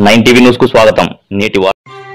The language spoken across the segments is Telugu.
నైన్ టీవీ న్యూస్ కు స్వాగతం నేటి వార్త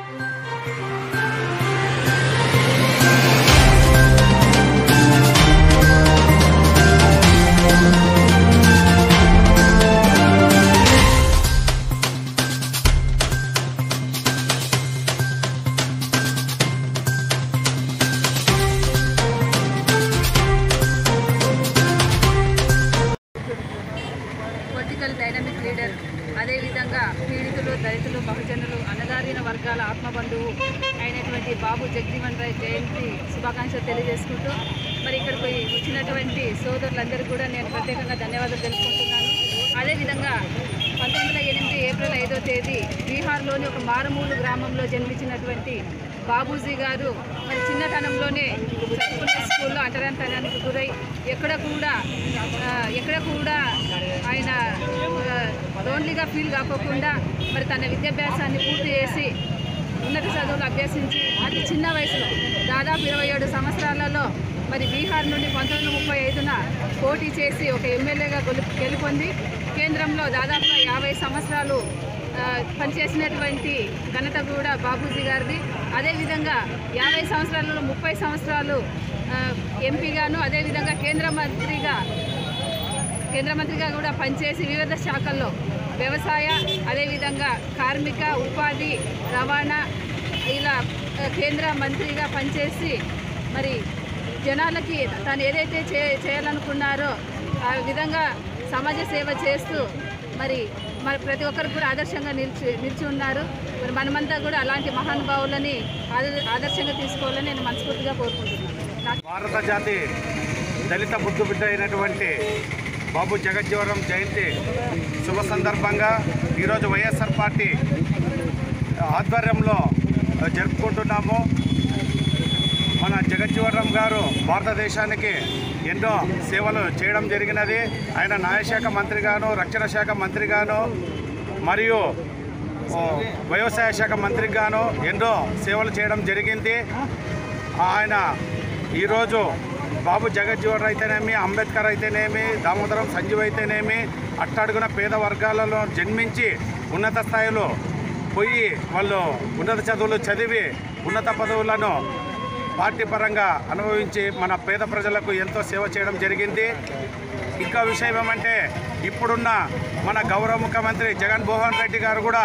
పొలిటికల్ డైనమిక్ లీడర్ అదేవిధంగా పీడితులు దళితులు బహుజనులు అన్నగారిన వర్గాల ఆత్మబంధువు అయినటువంటి బాబు జగజీవన్ రాయ్ జయంతి శుభాకాంక్షలు తెలియజేసుకుంటూ మరి ఇక్కడికి వచ్చినటువంటి సోదరులందరికీ కూడా నేను ప్రత్యేకంగా ధన్యవాదాలు తెలుపుకుంటున్నాను అదేవిధంగా పంతొమ్మిది వందల ఎనిమిది ఏప్రిల్ ఐదో తేదీ బీహార్లోని ఒక మారుమూలు గ్రామంలో జన్మించినటువంటి బాబూజీ గారు మరి చిన్నతనంలోనే చదువుకునే స్కూల్లో అంటరాంతనానికి గురై ఎక్కడ కూడా ఆ, ఎక్కడ కూడా ఆయన లోన్లీగా ఫీల్ కాకోకుండా మరి తన విద్యాభ్యాసాన్ని పూర్తి చేసి ఉన్నత చదువులు అభ్యసించి అతి చిన్న వయసులో దాదాపు ఇరవై ఏడు సంవత్సరాలలో మరి బీహార్ నుండి పంతొమ్మిది వందల ముప్పై ఐదున పోటీ చేసి ఒక ఎమ్మెల్యేగా గెలు గెలుపొంది కేంద్రంలో దాదాపుగా యాభై సంవత్సరాలు ఆ, పనిచేసినటువంటి ఘనత కూడా బాబూజీ గారిది అదేవిధంగా యాభై సంవత్సరాలలో ముప్పై సంవత్సరాలు ఆ, ఎంపీగాను అదేవిధంగా కేంద్ర మంత్రిగా కేంద్ర మంత్రిగా కూడా పనిచేసి వివిధ శాఖల్లో వ్యవసాయ అదేవిధంగా కార్మిక ఉపాధి రవాణా ఇలా ఆ, కేంద్ర మంత్రిగా పనిచేసి మరి జనాలకి తను ఏదైతే చే చేయాలనుకున్నారో ఆ విధంగా సమాజ సేవ చేస్తూ మరి మరి ప్రతి ఒక్కరు కూడా ఆదర్శంగా నిలిచి నిలిచి ఉన్నారు మరి మనమంతా కూడా అలాంటి మహానుభావులని ఆద- ఆదర్శంగా తీసుకోవాలని నేను మనస్ఫూర్తిగా కోరుకుంటున్నాను నాకు భారత జాతి దళిత బుద్ధు బిడ్డ అయినటువంటి బాబు జగజ్జీవరం జయంతి శుభ సందర్భంగా ఈరోజు వైఎస్ఆర్ పార్టీ ఆధ్వర్యంలో జరుపుకుంటున్నాము మన జగజ్జీవరం గారు భారతదేశానికి ఎన్నో సేవలు చేయడం జరిగినది ఆయన న్యాయశాఖ మంత్రిగాను రక్షణ శాఖ మంత్రిగాను మరియు ఓ, వ్యవసాయ శాఖ మంత్రిగాను ఎన్నో సేవలు చేయడం జరిగింది ఆయన ఈరోజు బాబు జగజ్జీవన్ అయితేనేమి అంబేద్కర్ అయితేనేమి దామోదరం సంజీవ్ అయితేనేమి అట్టడుగున పేద వర్గాలలో జన్మించి ఉన్నత స్థాయిలో పోయి వాళ్ళు ఉన్నత చదువులు చదివి ఉన్నత పదవులను పార్టీ పరంగా అనుభవించి మన పేద ప్రజలకు ఎంతో సేవ చేయడం జరిగింది ఇంకా విషయం ఏమంటే ఇప్పుడున్న మన గౌరవ ముఖ్యమంత్రి జగన్మోహన్ రెడ్డి గారు కూడా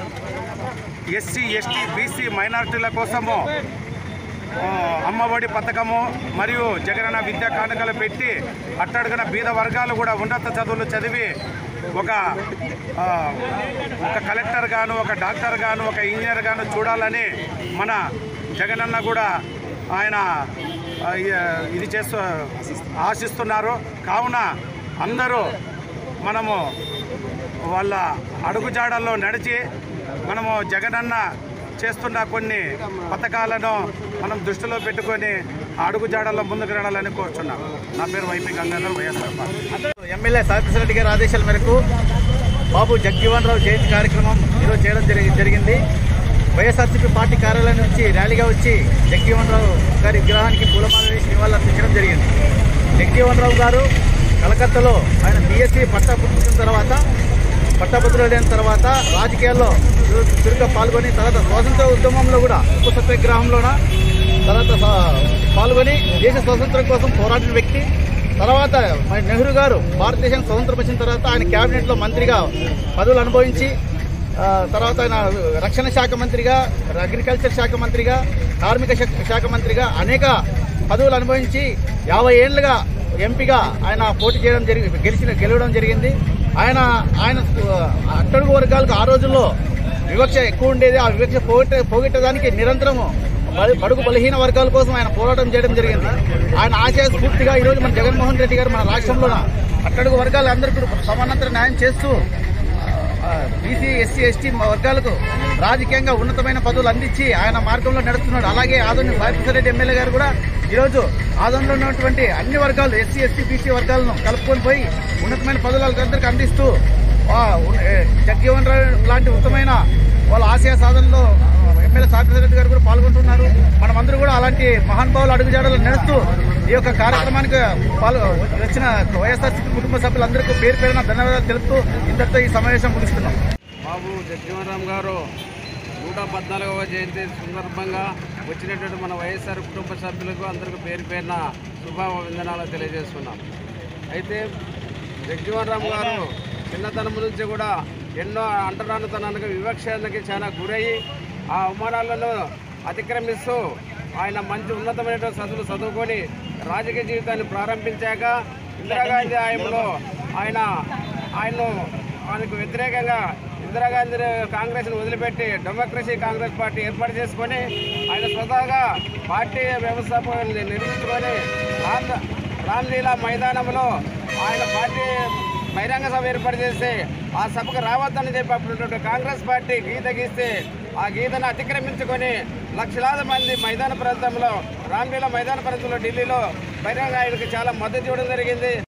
ఎస్సీ ఎస్టీ బీసీ మైనారిటీల కోసము ఆ, అమ్మఒడి పథకము మరియు జగనన్న విద్యా కానుకలు పెట్టి అట్టడుగున బీద వర్గాలు కూడా ఉన్నత చదువులు చదివి ఒక ఆ, ఒక కలెక్టర్ గాను ఒక డాక్టర్ గాను ఒక ఇంజనీర్ గాను చూడాలని మన జగనన్న కూడా ఆయన ఆ, ఇ- ఇది చేస్తూ ఆశిస్తున్నారు కావున అందరూ మనము వాళ్ళ అడుగుజాడల్లో నడిచి మనము జగనన్న చేస్తున్న కొన్ని పథకాలను మనం దృష్టిలో పెట్టుకొని ఆ అడుగుజాడల్లో ముందుకు నడాలని కోరుచున్నాం నా పేరు YP Gangadhar YSR party MLA Savitri Reddy గారి ఆదేశాల మేరకు బాబు జగ్జీవన్ రావు జయంతి కార్యక్రమం ఈరోజు చేయడం జరిగి జరిగింది వైఎస్ఆర్సీపీ పార్టీ కార్యాలయం నుంచి ర్యాలీగా వచ్చి జగ్జీవన్ రావు గారి విగ్రహానికి పూలమాల వేసి నివాళులర్పించడం జరిగింది జగ్జీవన్ రావు గారు కలకత్తాలో ఆయన బీఎస్సీ పట్టా పుట్టిన తర్వాత పట్టభద్రులైన తర్వాత రాజకీయాల్లో చు- చురుగ్గా పాల్గొని తర్వాత స్వాతంత్ర ఉద్యమంలో కూడా ఉప్పు సత్యాగ్రహంలోన తర్వాత స- పాల్గొని దేశ స్వాతంత్రం కోసం పోరాడిన వ్యక్తి తర్వాత మరి నెహ్రూ గారు భారతదేశానికి స్వతంత్రం వచ్చిన తర్వాత ఆయన కేబినెట్లో మంత్రిగా పదవులు అనుభవించి ఆ, తర్వాత ఆయన రక్షణ శాఖ మంత్రిగా అగ్రికల్చర్ శాఖ మంత్రిగా కార్మిక శాఖ- శాఖ మంత్రిగా అనేక పదవులు అనుభవించి యాభై ఏళ్లుగా ఎంపీగా ఆయన పోటీ చేయడం జరిగి గెలిచిన గెలవడం జరిగింది ఆయన ఆయన ఆ, అట్టడుగు వర్గాలకు ఆ రోజుల్లో వివక్ష ఎక్కువ ఉండేది ఆ వివక్ష పోగొట్టే పోగొట్టడానికి నిరంతరము బడు- బడుగు బలహీన వర్గాల కోసం ఆయన పోరాటం చేయడం జరిగింది ఆయన ఆశయ స్ఫూర్తిగా ఈరోజు మన జగన్మోహన్ రెడ్డి గారు మన రాష్ట్రంలో అట్టడుగు వర్గాలందరికీ కూడా సమానంతర న్యాయం చేస్తూ బీసీ ఎస్సీ ఎస్టీ వర్గాలకు రాజకీయంగా ఉన్నతమైన పదవులు అందించి ఆయన మార్గంలో నడుస్తున్నాడు అలాగే ఆదోని రెడ్డి ఎమ్మెల్యే గారు కూడా ఈరోజు ఆదోనిలో ఉన్నటువంటి అన్ని వర్గాలు ఎస్సీ ఎస్టీ బీసీ వర్గాలను కలుపుకొని పోయి ఉన్నతమైన పదవులు అందరికీ అందిస్తూ ఆ, ఉన్- ఏ, జగ్జీవన్ రావు లాంటి ఉత్తమైన వాళ్ళ ఆశయ సాధనలో ఆ, ఎమ్మెల్యే సాగర్ రెడ్డి గారు కూడా పాల్గొంటున్నారు మనమందరూ కూడా అలాంటి మహానుభావులు అడుగుజాడలు నడుస్తూ ఈ యొక్క కార్యక్రమానికి పాల్గొ వచ్చిన వైఎస్ఆర్సీపీ కుటుంబ సభ్యులందరికీ పేరు పేరున ధన్యవాదాలు తెలుపుతూ ఇంతటితో ఈ సమావేశం ముగిస్తున్నాం బాబు జగజీవనరామ్ గారు నూట పద్నాలుగవ జయంతి సందర్భంగా వచ్చినటువంటి మన వైఎస్ఆర్ కుటుంబ సభ్యులకు అందరికీ పేరు పేరున శుభాభివందనాలు తెలియజేస్తున్నాం అయితే జగజీవనరామ్ గారు చిన్నతనం నుంచి కూడా ఎన్నో అంటరానితనానికి వివక్షకి చాలా గురయ్యి ఆ అవమానాలను అతిక్రమిస్తూ ఆయన మంచి ఉన్నతమైన చదువులు చదువుకొని రాజకీయ జీవితాన్ని ప్రారంభించాక ఇందిరాగాంధీ హయాంలో ఆయన ఆయన్ను ఆయనకు వ్యతిరేకంగా ఇందిరాగాంధీ కాంగ్రెస్ను వదిలిపెట్టి డెమోక్రసీ కాంగ్రెస్ పార్టీ ఏర్పాటు చేసుకొని ఆయన స్వతహాగా పార్టీ వ్యవస్థాపకుల్ని నిర్మించుకొని రామ్ రామ్లీలా మైదానంలో ఆయన పార్టీ బహిరంగ సభ ఏర్పాటు చేస్తే ఆ సభకు రావద్దని చెప్పి అప్పుడు కాంగ్రెస్ పార్టీ గీత గీస్తే ఆ గీతను అతిక్రమించుకొని లక్షలాది మంది మైదాన ప్రాంతంలో రామ్లీలా మైదాన ప్రాంతంలో ఢిల్లీలో బహిరంగ ఆయనకు చాలా మద్దతు ఇవ్వడం జరిగింది